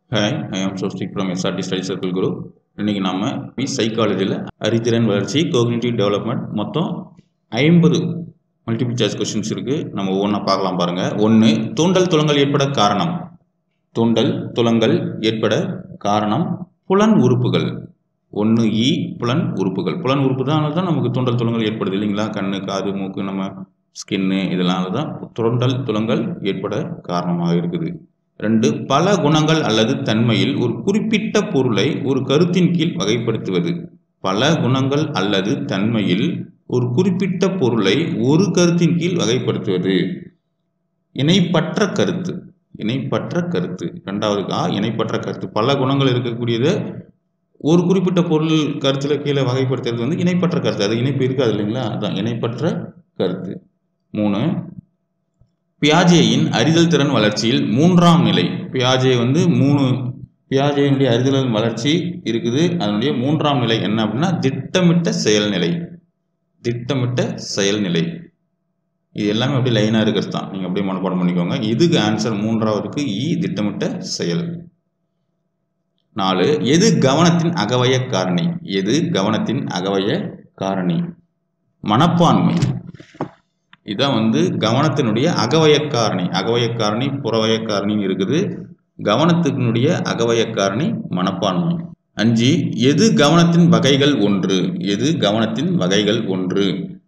hi I am சோஸ்டிக் from SRT study circle group இன்றைக்கி நம்ம சைக்காலஜியில் அறிதிறன் வளர்ச்சி கோக்னிட்டிவ் டெவலப்மெண்ட் மொத்தம் ஐம்பது மல்டிபிள் சாய்ஸ் கொஷின்ஸ் இருக்குது நம்ம ஒவ்வொன்றா பார்க்கலாம் பாருங்கள் ஒன்று தூண்டல் துலங்கல் ஏற்பட காரணம் தூண்டல் துலங்கல் ஏற்பட காரணம் புலன் உறுப்புகள் ஒன்று இ புலன் உறுப்புகள் புலன் உறுப்பு தான் தான் நமக்கு தூண்டல் துலங்கல் ஏற்படுது இல்லைங்களா கண்ணு காது மூக்கு நம்ம ஸ்கின்னு இதெல்லாம் தான் தூண்டல் துலங்கல் ஏற்பட காரணமாக இருக்குது ரெண்டு பல குணங்கள் அல்லது தன்மையில் ஒரு குறிப்பிட்ட பொருளை ஒரு கருத்தின் கீழ் வகைப்படுத்துவது பல குணங்கள் அல்லது தன்மையில் ஒரு குறிப்பிட்ட பொருளை ஒரு கருத்தின் கீழ் வகைப்படுத்துவது இணைப்பற்ற கருத்து இணைப்பற்ற கருத்து ரெண்டாவது ஆ இணைப்பற்ற கருத்து பல குணங்கள் இருக்கக்கூடியது ஒரு குறிப்பிட்ட பொருள் கருத்தில் கீழே வகைப்படுத்துறது வந்து இணைப்பற்ற கருத்து அது இணைப்பு இருக்காது இல்லைங்களா அதுதான் இணைப்பற்ற கருத்து மூணு பியாஜேயின் அறிதல் திறன் வளர்ச்சியில் மூன்றாம் நிலை பியாஜே வந்து மூணு பியாஜேயினுடைய அறிதல் வளர்ச்சி இருக்குது அதனுடைய மூன்றாம் நிலை என்ன அப்படின்னா திட்டமிட்ட செயல்நிலை திட்டமிட்ட செயல்நிலை இது எல்லாமே அப்படியே லைனாக இருக்கிறது தான் நீங்கள் அப்படியே மனப்பாடம் பண்ணிக்கோங்க இதுக்கு ஆன்சர் மூன்றாவதுக்கு இ திட்டமிட்ட செயல் நாலு எது கவனத்தின் அகவய காரணி எது கவனத்தின் அகவய காரணி மனப்பான்மை இதான் வந்து கவனத்தினுடைய அகவய காரணி அகவய காரணி புறவய காரணின்னு இருக்குது கவனத்தினுடைய அகவய காரணி மனப்பான்மை அஞ்சு எது கவனத்தின் வகைகள் ஒன்று எது கவனத்தின் வகைகள் ஒன்று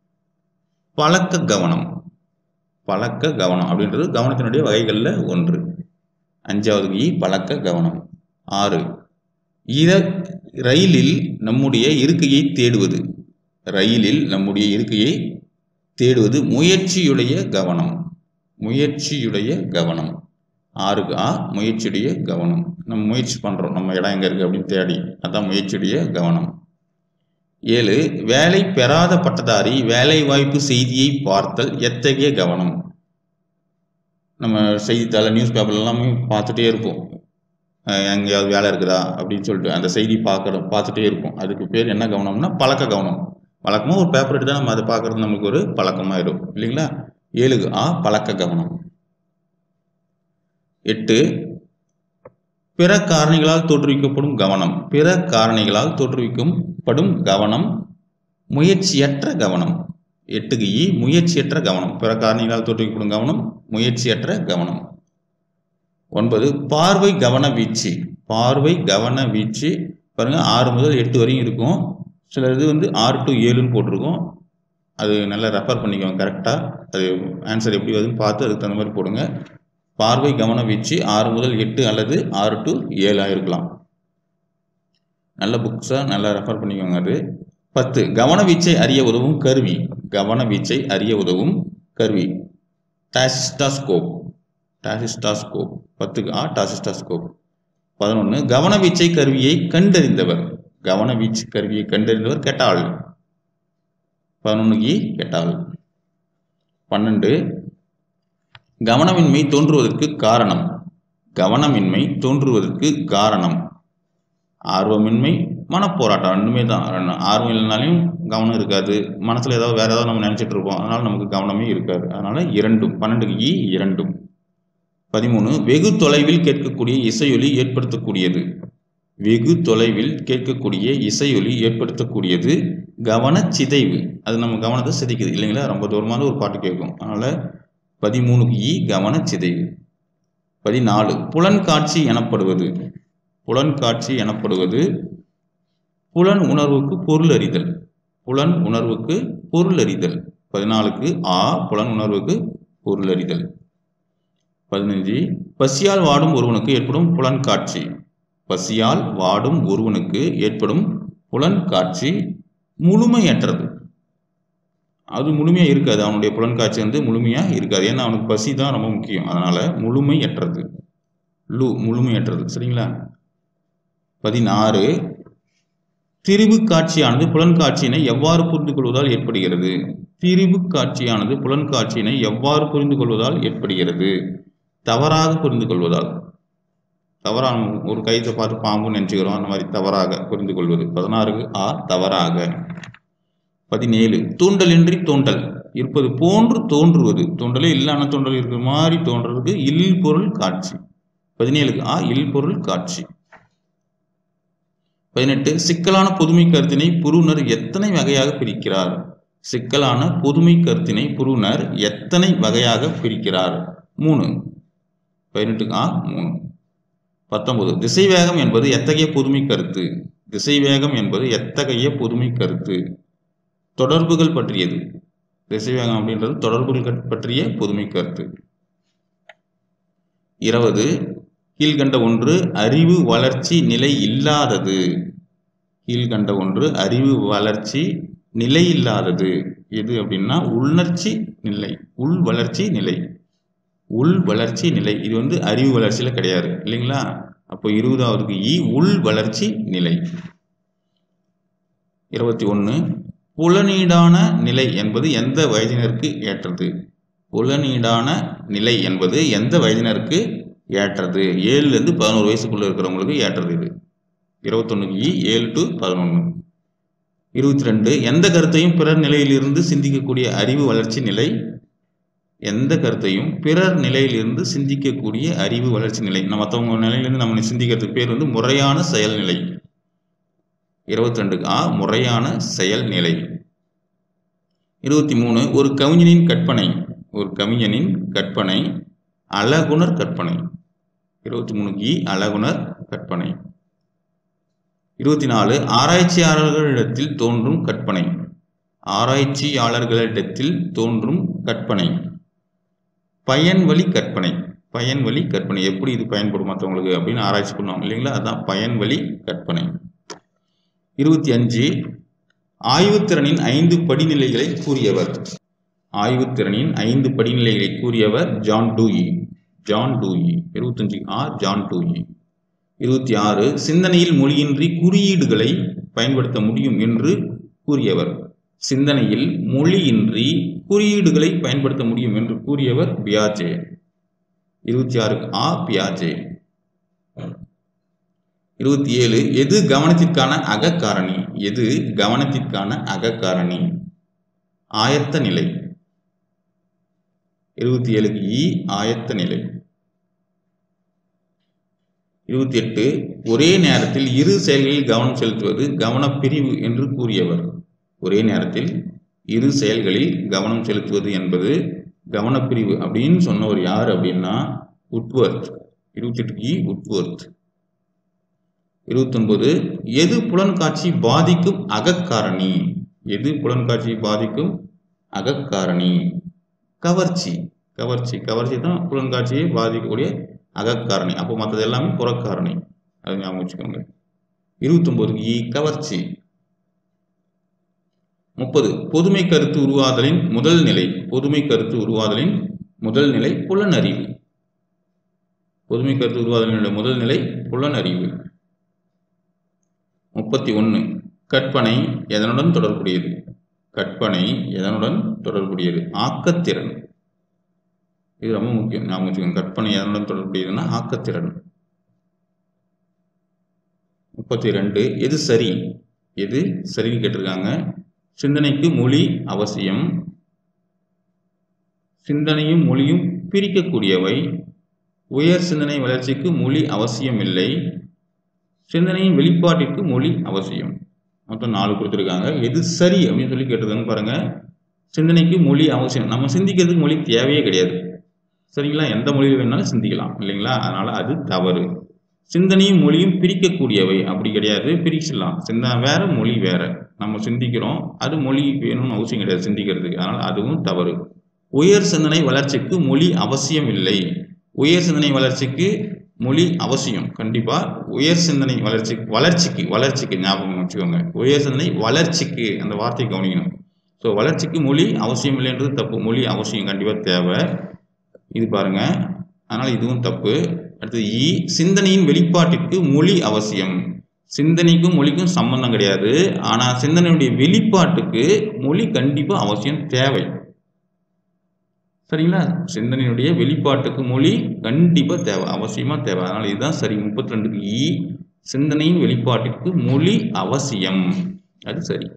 பழக்க கவனம் பழக்க கவனம் அப்படின்றது கவனத்தினுடைய வகைகளில் ஒன்று அஞ்சாவது இ பழக்க கவனம் ஆறு இத ரயிலில் நம்முடைய இருக்கையை தேடுவது ரயிலில் நம்முடைய இருக்கையை தேடுவது முயற்சியுடைய கவனம் முயற்சியுடைய கவனம் ஆறுக்கு ஆ முயற்சியுடைய கவனம் நம்ம முயற்சி பண்ணுறோம் நம்ம இடம் எங்கே இருக்குது அப்படின்னு தேடி அதான் முயற்சியுடைய கவனம் ஏழு வேலை பெறாத பட்டதாரி வேலை வாய்ப்பு செய்தியை பார்த்தல் எத்தகைய கவனம் நம்ம செய்தித்தாள் நியூஸ் பேப்பர் எல்லாமே பார்த்துட்டே இருப்போம் எங்கேயாவது வேலை இருக்குதா அப்படின்னு சொல்லிட்டு அந்த செய்தி பார்க்குறோம் பார்த்துட்டே இருப்போம் அதுக்கு பேர் என்ன கவனம்னா பழக்க கவனம் வழக்கமாக ஒரு பேப்பர் எடுத்தால் நம்ம அதை பார்க்குறது நமக்கு ஒரு பழக்கமாயிடும் இல்லைங்களா ஏழுக்கு ஆ பழக்க கவனம் எட்டு பிற காரணிகளால் தோற்றுவிக்கப்படும் கவனம் பிற காரணிகளால் தோற்றுவிக்கப்படும் கவனம் முயற்சியற்ற கவனம் எட்டுக்கு இ முயற்சியற்ற கவனம் பிற காரணிகளால் தோற்றுவிக்கப்படும் கவனம் முயற்சியற்ற கவனம் ஒன்பது பார்வை கவன வீச்சு பார்வை கவன வீச்சு பாருங்க ஆறு முதல் எட்டு வரையும் இருக்கும் சில இது வந்து ஆறு டு ஏழுன்னு போட்டிருக்கோம் அது நல்லா ரெஃபர் பண்ணிக்கோங்க கரெக்டாக அது ஆன்சர் எப்படி வருதுன்னு பார்த்து அதுக்கு தகுந்த மாதிரி போடுங்க பார்வை கவன வீச்சு ஆறு முதல் எட்டு அல்லது ஆறு டு ஏழாக இருக்கலாம் நல்ல புக்ஸாக நல்லா ரெஃபர் பண்ணிக்கோங்க அது பத்து கவன வீச்சை அறிய உதவும் கருவி கவன வீச்சை அறிய உதவும் கருவி டாசிஸ்டாஸ்கோப் டாசிஸ்டாஸ்கோப் பத்துக்கு ஆ டாசிஸ்டாஸ்கோப் பதினொன்று கவன வீச்சை கருவியை கண்டறிந்தவர் கவன வீச்சு கருவியை கண்டறிந்தவர் கெட்டாள் பதினொன்று கெட்டாள் பன்னெண்டு கவனமின்மை தோன்றுவதற்கு காரணம் கவனமின்மை தோன்றுவதற்கு காரணம் ஆர்வமின்மை மனப்போராட்டம் ரெண்டுமே தான் ஆர்வம் இல்லைனாலையும் கவனம் இருக்காது மனசில் ஏதாவது வேறு ஏதாவது நம்ம நினச்சிட்டு இருப்போம் அதனால் நமக்கு கவனமே இருக்காது அதனால் இரண்டும் பன்னெண்டுக்கு இ இரண்டும் பதிமூணு வெகு தொலைவில் கேட்கக்கூடிய இசையொலி ஏற்படுத்தக்கூடியது வெகு தொலைவில் கேட்கக்கூடிய இசையொலி ஏற்படுத்தக்கூடியது கவன சிதைவு அது நம்ம கவனத்தை சிதைக்குது இல்லைங்களா ரொம்ப தூரமான ஒரு பாட்டு கேட்கும் அதனால் பதிமூணுக்கு இ கவன சிதைவு பதினாலு புலன் காட்சி எனப்படுவது புலன் காட்சி எனப்படுவது புலன் உணர்வுக்கு பொருள் அறிதல் புலன் உணர்வுக்கு பொருள் அறிதல் பதினாலுக்கு ஆ புலன் உணர்வுக்கு பொருள் அறிதல் பதினஞ்சு பசியால் வாடும் ஒருவனுக்கு ஏற்படும் புலன் காட்சி பசியால் வாடும் ஒருவனுக்கு ஏற்படும் புலன் காட்சி முழுமையற்றது அது முழுமையாக இருக்காது அவனுடைய புலன் காட்சி வந்து முழுமையாக இருக்காது ஏன்னா அவனுக்கு பசி தான் ரொம்ப முக்கியம் அதனால் முழுமையற்றது லு முழுமையற்றது சரிங்களா பதினாறு திரிபு காட்சியானது புலன் காட்சியினை எவ்வாறு புரிந்து கொள்வதால் ஏற்படுகிறது திரிபு காட்சியானது புலன் காட்சியினை எவ்வாறு புரிந்து கொள்வதால் ஏற்படுகிறது தவறாக புரிந்து கொள்வதால் தவறாக ஒரு கைத்தை பார்த்து பாம்புன்னு நினச்சிக்கிறோம் அந்த மாதிரி தவறாக புரிந்து கொள்வது பதினாறுக்கு ஆ தவறாக பதினேழு தூண்டலின்றி தோண்டல் இருப்பது போன்று தோன்றுவது தோன்றலே இல்லான தோன்றல் இருக்கிற மாதிரி தோன்றதுக்கு இல் பொருள் காட்சி பதினேழுக்கு ஆ இல்பொருள் காட்சி பதினெட்டு சிக்கலான பொதுமை கருத்தினை புருணர் எத்தனை வகையாக பிரிக்கிறார் சிக்கலான பொதுமை கருத்தினை புருணர் எத்தனை வகையாக பிரிக்கிறார் மூணு பதினெட்டுக்கு ஆ மூணு பத்தொன்பது திசைவேகம் என்பது எத்தகைய பொதுமை கருத்து திசைவேகம் என்பது எத்தகைய பொதுமை கருத்து தொடர்புகள் பற்றியது திசைவேகம் அப்படின்றது தொடர்புகள் பற்றிய பொதுமை கருத்து இருபது கீழ்கண்ட ஒன்று அறிவு வளர்ச்சி நிலை இல்லாதது கீழ்கண்ட ஒன்று அறிவு வளர்ச்சி நிலை இல்லாதது எது அப்படின்னா உள்நர்ச்சி நிலை உள் வளர்ச்சி நிலை உள் வளர்ச்சி நிலை இது வந்து அறிவு வளர்ச்சியில கிடையாது இல்லைங்களா அப்போ இருபதாவதுக்கு இ உள் வளர்ச்சி நிலை இருபத்தி ஒன்று புலனீடான நிலை என்பது எந்த வயதினருக்கு ஏற்றது புலனீடான நிலை என்பது எந்த வயதினருக்கு ஏற்றது ஏழுலேருந்து பதினோரு வயசுக்குள்ள இருக்கிறவங்களுக்கு ஏற்றது இது இருபத்தொன்னுக்கு இ ஏழு டு பதினொன்று இருபத்தி ரெண்டு எந்த கருத்தையும் பிறர் நிலையிலிருந்து சிந்திக்கக்கூடிய அறிவு வளர்ச்சி நிலை எந்த கருத்தையும் பிறர் நிலையிலிருந்து சிந்திக்கக்கூடிய அறிவு வளர்ச்சி நிலை நம்ம மற்றவங்க நிலையிலிருந்து நம்ம சிந்திக்கிறதுக்கு பேர் வந்து முறையான செயல்நிலை இருபத்தி ரெண்டுக்கு ஆ முறையான செயல்நிலை இருபத்தி மூணு ஒரு கவிஞனின் கற்பனை ஒரு கவிஞனின் கற்பனை அழகுணர் கற்பனை இருபத்தி மூணு இ அழகுணர் கற்பனை இருபத்தி நாலு ஆராய்ச்சியாளர்களிடத்தில் தோன்றும் கற்பனை ஆராய்ச்சியாளர்களிடத்தில் தோன்றும் கற்பனை பயன்வழி கற்பனை பயன்வழி கற்பனை எப்படி இது பயன்படும் மற்றவங்களுக்கு அப்படின்னு ஆராய்ச்சி பண்ணுவாங்க இல்லைங்களா அதான் பயன்வழி கற்பனை இருபத்தி அஞ்சு ஆய்வுத்திறனின் ஐந்து படிநிலைகளை கூறியவர் ஆய்வுத்திறனின் ஐந்து படிநிலைகளை கூறியவர் ஜான் டூயி ஜான் டூயி இருபத்தஞ்சு ஆர் ஜான் டூயி இருபத்தி ஆறு சிந்தனையில் மொழியின்றி குறியீடுகளை பயன்படுத்த முடியும் என்று கூறியவர் சிந்தனையில் மொழியின்றி குறியீடுகளை பயன்படுத்த முடியும் என்று கூறியவர் பியாஜே இருபத்தி ஆறுக்கு ஆ பியாஜே இருபத்தி ஏழு எது கவனத்திற்கான அகக்காரணி எது கவனத்திற்கான அகக்காரணி ஆயத்த நிலை இருபத்தி ஏழுக்கு இ ஆயத்த நிலை இருபத்தி எட்டு ஒரே நேரத்தில் இரு செயல்களில் கவனம் செலுத்துவது கவனப்பிரிவு என்று கூறியவர் ஒரே நேரத்தில் இரு செயல்களில் கவனம் செலுத்துவது என்பது கவனப்பிரிவு அப்படின்னு சொன்னவர் யார் அப்படின்னா உட்வர்த் இருபத்தி எட்டு இ உட்வர்த் இருபத்தொன்பது எது புலன்காட்சி பாதிக்கும் அகக்காரணி எது புலன்காட்சி பாதிக்கும் அகக்காரணி கவர்ச்சி கவர்ச்சி கவர்ச்சி தான் புலன்காட்சியை பாதிக்கக்கூடிய அகக்காரணி அப்போ மற்றது எல்லாமே புறக்காரணி அது ஞாபகம் வச்சுக்கோங்க இருபத்தொன்பது இ கவர்ச்சி முப்பது பொதுமை கருத்து உருவாதலின் முதல் நிலை பொதுமை கருத்து உருவாதலின் முதல் நிலை புலனறிவு பொதுமை கருத்து உருவாதலினுடைய முதல் நிலை புலனறிவு முப்பத்தி ஒன்று கற்பனை எதனுடன் தொடர்புடையது கற்பனை எதனுடன் தொடர்புடையது ஆக்கத்திறன் இது ரொம்ப முக்கியம் ஞாபகம் வச்சுக்கோங்க கற்பனை எதனுடன் தொடர்புடையதுன்னா ஆக்கத்திறன் முப்பத்தி ரெண்டு எது சரி எது சரின்னு கேட்டிருக்காங்க சிந்தனைக்கு மொழி அவசியம் சிந்தனையும் மொழியும் பிரிக்கக்கூடியவை உயர் சிந்தனை வளர்ச்சிக்கு மொழி அவசியம் இல்லை சிந்தனையின் வெளிப்பாட்டிற்கு மொழி அவசியம் மொத்தம் நாலு கொடுத்துருக்காங்க எது சரி அப்படின்னு சொல்லி கேட்டிருக்காங்க பாருங்க சிந்தனைக்கு மொழி அவசியம் நம்ம சிந்திக்கிறதுக்கு மொழி தேவையே கிடையாது சரிங்களா எந்த மொழியில் வேணாலும் சிந்திக்கலாம் இல்லைங்களா அதனால அது தவறு சிந்தனையும் மொழியும் பிரிக்கக்கூடியவை அப்படி கிடையாது பிரிச்சிடலாம் சிந்தனை வேற மொழி வேற நம்ம சிந்திக்கிறோம் அது மொழி வேணும்னு அவசியம் கிடையாது சிந்திக்கிறதுக்கு அதனால அதுவும் தவறு உயர் சிந்தனை வளர்ச்சிக்கு மொழி அவசியம் இல்லை உயர் சிந்தனை வளர்ச்சிக்கு மொழி அவசியம் கண்டிப்பா உயர் சிந்தனை வளர்ச்சி வளர்ச்சிக்கு வளர்ச்சிக்கு ஞாபகம் வச்சுக்கோங்க உயர் சிந்தனை வளர்ச்சிக்கு அந்த வார்த்தையை கவனிக்கணும் ஸோ வளர்ச்சிக்கு மொழி அவசியம் இல்லைன்றது தப்பு மொழி அவசியம் கண்டிப்பாக தேவை இது பாருங்க அதனால இதுவும் தப்பு அடுத்தது இ சிந்தனையின் வெளிப்பாட்டிற்கு மொழி அவசியம் சிந்தனைக்கும் மொழிக்கும் சம்பந்தம் கிடையாது ஆனால் சிந்தனையுடைய வெளிப்பாட்டுக்கு மொழி கண்டிப்பாக அவசியம் தேவை சரிங்களா சிந்தனையுடைய வெளிப்பாட்டுக்கு மொழி கண்டிப்பாக தேவை அவசியமாக தேவை அதனால் இதுதான் சரி முப்பத்தி ரெண்டுக்கு இ சிந்தனையின் வெளிப்பாட்டிற்கு மொழி அவசியம் அது சரி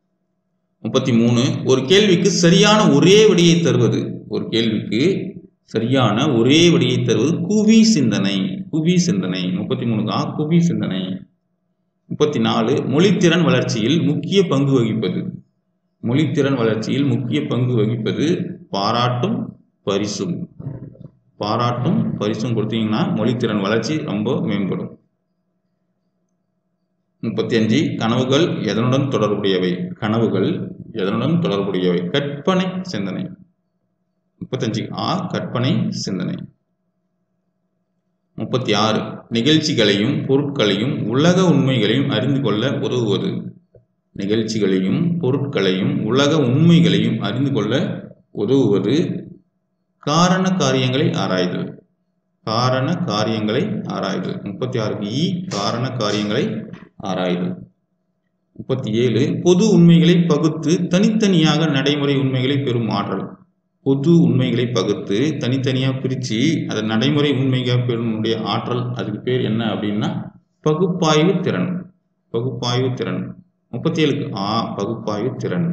முப்பத்தி மூணு ஒரு கேள்விக்கு சரியான ஒரே விடையை தருவது ஒரு கேள்விக்கு சரியான ஒரே விடையை தருவது குவி சிந்தனை குவி சிந்தனை முப்பத்தி மூணுக்கா குவி சிந்தனை முப்பத்தி நாலு மொழித்திறன் வளர்ச்சியில் முக்கிய பங்கு வகிப்பது மொழித்திறன் வளர்ச்சியில் முக்கிய பங்கு வகிப்பது பாராட்டும் பரிசும் பாராட்டும் பரிசும் கொடுத்தீங்கன்னா மொழித்திறன் வளர்ச்சி ரொம்ப மேம்படும் முப்பத்தி அஞ்சு கனவுகள் எதனுடன் தொடர்புடையவை கனவுகள் எதனுடன் தொடர்புடையவை கற்பனை சிந்தனை முப்பத்தஞ்சு ஆ கற்பனை சிந்தனை முப்பத்தி ஆறு நிகழ்ச்சிகளையும் பொருட்களையும் உலக உண்மைகளையும் அறிந்து கொள்ள உதவுவது நிகழ்ச்சிகளையும் பொருட்களையும் உலக உண்மைகளையும் அறிந்து கொள்ள உதவுவது காரண காரியங்களை ஆராய்தல் காரண காரியங்களை ஆராய்தல் முப்பத்தி ஆறுக்கு இ காரண காரியங்களை ஆராய்தல் முப்பத்தி ஏழு பொது உண்மைகளை பகுத்து தனித்தனியாக நடைமுறை உண்மைகளை பெறும் ஆற்றல் பொது உண்மைகளை பகுத்து தனித்தனியாக பிரித்து அதை நடைமுறை உண்மையாக பெறுடைய ஆற்றல் அதுக்கு பேர் என்ன அப்படின்னா பகுப்பாய்வு திறன் பகுப்பாய்வு திறன் முப்பத்தி ஏழுக்கு ஆ பகுப்பாய்வு திறன்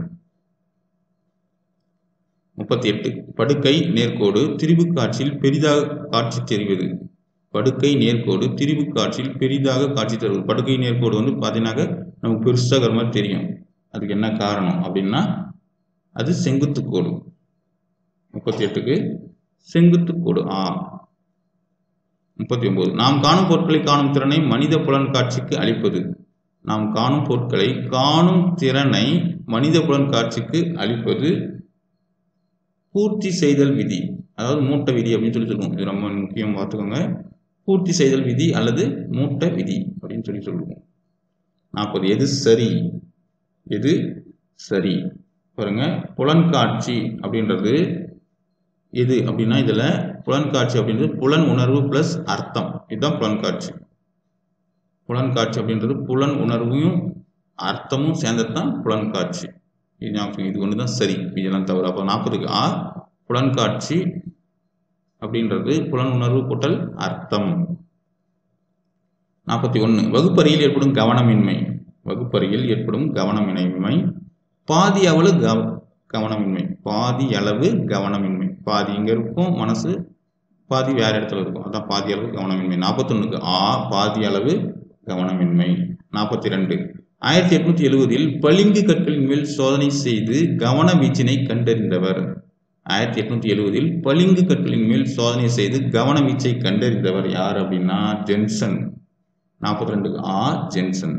முப்பத்தி எட்டு படுக்கை நேர்கோடு திரிபு காட்சியில் பெரிதாக காட்சி தெரிவது படுக்கை நேர்கோடு திரிபு காட்சியில் பெரிதாக காட்சி தருவது படுக்கை நேர்கோடு வந்து பார்த்தீங்கன்னாக்க நமக்கு பெருசாகிற மாதிரி தெரியும் அதுக்கு என்ன காரணம் அப்படின்னா அது செங்குத்து கோடு முப்பத்தி எட்டுக்கு செங்குத்து கோடு ஆ முப்பத்தி ஒன்பது நாம் காணும் பொருட்களை காணும் திறனை மனித புலன் காட்சிக்கு அளிப்பது நாம் காணும் பொருட்களை காணும் திறனை மனித புலன் காட்சிக்கு அளிப்பது பூர்த்தி செய்தல் விதி அதாவது மூட்டை விதி அப்படின்னு சொல்லி சொல்லுவோம் இது ரொம்ப முக்கியம் பார்த்துக்கோங்க பூர்த்தி செய்தல் விதி அல்லது மூட்டை விதி அப்படின்னு சொல்லி சொல்லுவோம் நாற்பது எது சரி எது சரி பாருங்க புலன்காட்சி அப்படின்றது எது அப்படின்னா இதில் புலன்காட்சி அப்படின்றது புலன் உணர்வு ப்ளஸ் அர்த்தம் இதுதான் புலன்காட்சி புலன்காட்சி அப்படின்றது புலன் உணர்வையும் அர்த்தமும் சேர்ந்தது தான் புலன்காட்சி இது ஞாபகம் இது ஒன்று தான் சரி இதெல்லாம் தவறு அப்போ நாற்பதுக்கு ஆ புலன்காட்சி அப்படின்றது புலன் உணர்வு கூட்டல் அர்த்தம் நாற்பத்தி ஒன்று வகுப்பறையில் ஏற்படும் கவனமின்மை வகுப்பறையில் ஏற்படும் கவனமின்மை பாதி அளவு கவ கவனமின்மை பாதி அளவு கவனமின்மை பாதி இங்கே இருக்கும் மனசு பாதி வேற இடத்துல இருக்கும் அதான் பாதி அளவு கவனமின்மை நாற்பத்தொன்னுக்கு ஆ பாதி அளவு கவனமின்மை நாற்பத்தி ரெண்டு ஆயிரத்தி எட்நூத்தி எழுவதில் பளிங்கு கற்களின் மேல் சோதனை செய்து கவன வீச்சினை கண்டறிந்தவர் ஆயிரத்தி எட்நூத்தி எழுவதில் பளிங்கு கற்களின் மேல் சோதனை செய்து கவன வீச்சை கண்டறிந்தவர் யார் அப்படின்னா ஜென்சன் நாற்பத்தி ரெண்டுக்கு ஆ ஜென்சன்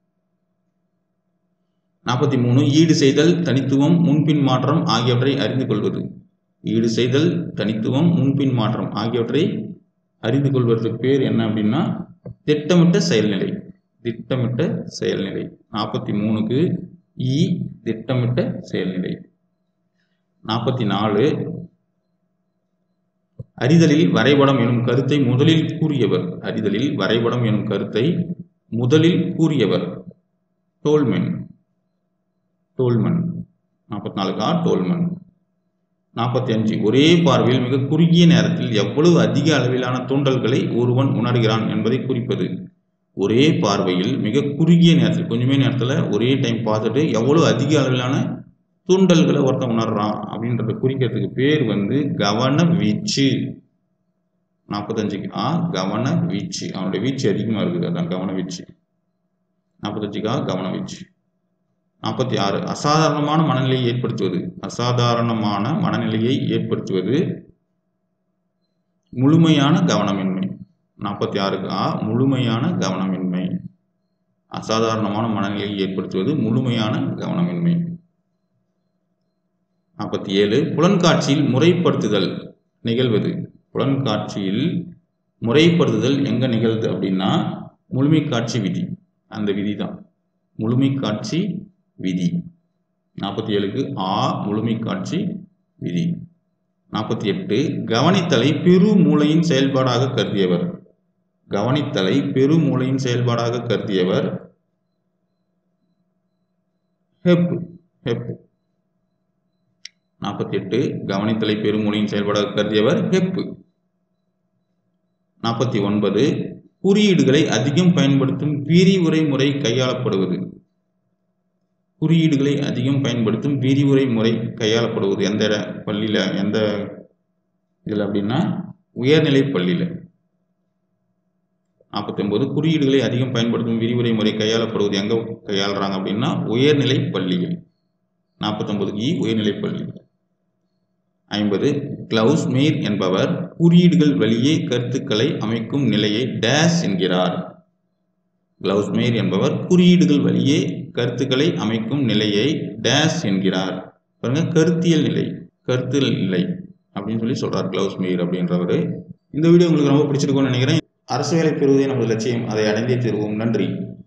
நாற்பத்தி மூணு ஈடு செய்தல் தனித்துவம் முன்பின் மாற்றம் ஆகியவற்றை அறிந்து கொள்வது ஈடு செய்தல் தனித்துவம் முன்பின் மாற்றம் ஆகியவற்றை அறிந்து கொள்வதற்கு பேர் என்ன அப்படின்னா திட்டமிட்ட செயல்நிலை திட்டமிட்ட செயல்நிலை நாற்பத்தி மூணுக்கு இ திட்டமிட்ட செயல்நிலை நாற்பத்தி நாலு அறிதலில் வரைபடம் எனும் கருத்தை முதலில் கூறியவர் அறிதலில் வரைபடம் எனும் கருத்தை முதலில் கூறியவர் டோல்மென் டோல்மன் நாற்பத்தி நாலுக்கா டோல்மன் நாற்பத்தி அஞ்சு ஒரே பார்வையில் மிக குறுகிய நேரத்தில் எவ்வளவு அதிக அளவிலான தூண்டல்களை ஒருவன் உணர்கிறான் என்பதை குறிப்பது ஒரே பார்வையில் மிக குறுகிய நேரத்தில் கொஞ்சமே நேரத்தில் ஒரே டைம் பார்த்துட்டு எவ்வளோ அதிக அளவிலான தூண்டல்களை ஒருத்தன் உணர்றான் அப்படின்றத குறிக்கிறதுக்கு பேர் வந்து கவன வீச்சு நாற்பத்தஞ்சுக்கு ஆ கவன வீச்சு அவனுடைய வீச்சு அதிகமாக இருக்குது அதான் கவன வீச்சு நாற்பத்தஞ்சுக்கு ஆ கவன வீச்சு நாற்பத்தி ஆறு அசாதாரணமான மனநிலையை ஏற்படுத்துவது அசாதாரணமான மனநிலையை ஏற்படுத்துவது முழுமையான கவனமின்மை நாற்பத்தி ஆறுக்கு ஆ முழுமையான கவனமின்மை அசாதாரணமான மனநிலையை ஏற்படுத்துவது முழுமையான கவனமின்மை நாற்பத்தி ஏழு புலன்காட்சியில் முறைப்படுத்துதல் நிகழ்வது புலன்காட்சியில் முறைப்படுத்துதல் எங்க நிகழ்து அப்படின்னா முழுமை காட்சி விதி அந்த விதி தான் முழுமை காட்சி விதி நாற்பத்தி ஏழுக்கு ஆ முழுமை காட்சி விதி நாற்பத்தி எட்டு கவனித்தலை பெரு மூளையின் செயல்பாடாக கருதியவர் கவனித்தலை பெரு மூளையின் செயல்பாடாக கருதியவர் ஹெப் ஹெப் நாற்பத்தி எட்டு கவனித்தலை பெருமொழியின் செயல்பாடாக கருதியவர் ஹெப் நாற்பத்தி ஒன்பது குறியீடுகளை அதிகம் பயன்படுத்தும் விரிவுரை முறை கையாளப்படுவது குறியீடுகளை அதிகம் பயன்படுத்தும் விரிவுரை முறை கையாளப்படுவது எந்த இட பள்ளியில் எந்த இதில் அப்படின்னா உயர்நிலை பள்ளியில் நாற்பத்தொம்போது குறியீடுகளை அதிகம் பயன்படுத்தும் விரிவுரை முறை கையாளப்படுவது எங்கே கையாளுறாங்க அப்படின்னா உயர்நிலை பள்ளியில் நாற்பத்தொம்போது இ உயர்நிலை பள்ளி ஐம்பது கிளவுஸ் மீர் என்பவர் குறியீடுகள் வழியே கருத்துக்களை அமைக்கும் நிலையை டேஸ் என்கிறார் கிளவுஸ் மேர் என்பவர் குறியீடுகள் வழியே கருத்துக்களை அமைக்கும் நிலையை டேஸ் என்கிறார் பாருங்க கருத்தியல் நிலை கருத்தியல் நிலை அப்படின்னு சொல்லி சொல்றார் கிளவுஸ் மேயர் அப்படின்றவர் இந்த வீடியோ உங்களுக்கு ரொம்ப பிடிச்சிருக்கும்னு நினைக்கிறேன் அரசு வேலை பெறுவதே நமது லட்சியம் அதை அடைந்தே தீர்வோம் நன்றி